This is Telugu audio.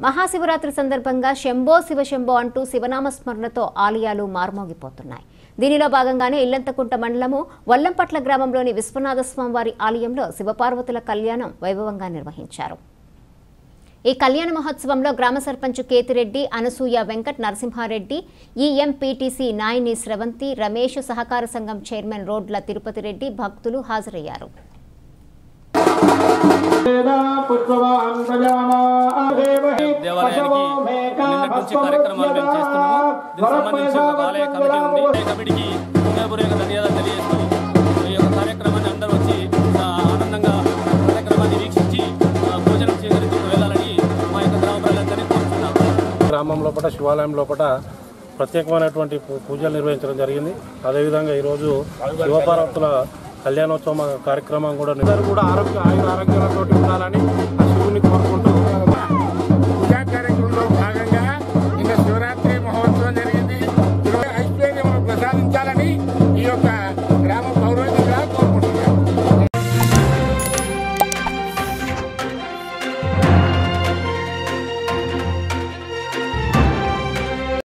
మహాశివరాత్రి సందర్భంగా శంభో శివశంభో అంటూ శివనామ స్మరణతో ఆలయాలు మార్మోగిపోతున్నాయి దీనిలో భాగంగానే ఇల్లంతకుంట మండలము వల్లంపట్ల గ్రామంలోని విశ్వనాథ స్వామివారి ఆలయంలో శివపార్వతుల కళ్యాణం వైభవంగా నిర్వహించారు ఈ కళ్యాణ మహోత్సవంలో గ్రామ సర్పంచ్ కేతిరెడ్డి అనసూయ వెంకట్ నరసింహారెడ్డి ఈఎంపీటీసీ నాయని స్రవంతి రమేష్ సహకార సంఘం చైర్మన్ రోడ్ల తిరుపతి రెడ్డి భక్తులు హాజరయ్యారు దేవాలయానికి నిన్నటి నుంచి కార్యక్రమాలు మేము చేస్తున్నాము దీనికి సంబంధించి ఒక ఆలయ కమిటీ ఉంది ఈ కమిటీకి హృదయపూర్వక ధన్యవాదాలు తెలియజేస్తూ ఈ యొక్క కార్యక్రమాన్ని అందరూ వచ్చి ఆ, ఆనందంగా కార్యక్రమాన్ని వీక్షించి ఆ, భోజనం స్వీకరించి వెళ్ళాలని మా యొక్క గ్రామ ప్రజలందరినీ కోరుతున్నాము గ్రామం లోపల శివాలయం లోపల ప్రత్యేకమైనటువంటి పూ- పూజలు నిర్వహించడం జరిగింది అదేవిధంగా ఈరోజు శివపార్వతుల కళ్యాణోత్సవ కార్యక్రమం కూడా అందరూ కూడా ఆరోగ్య ఆయుర ఆరోగ్యాలతో ఉండాలని ఆ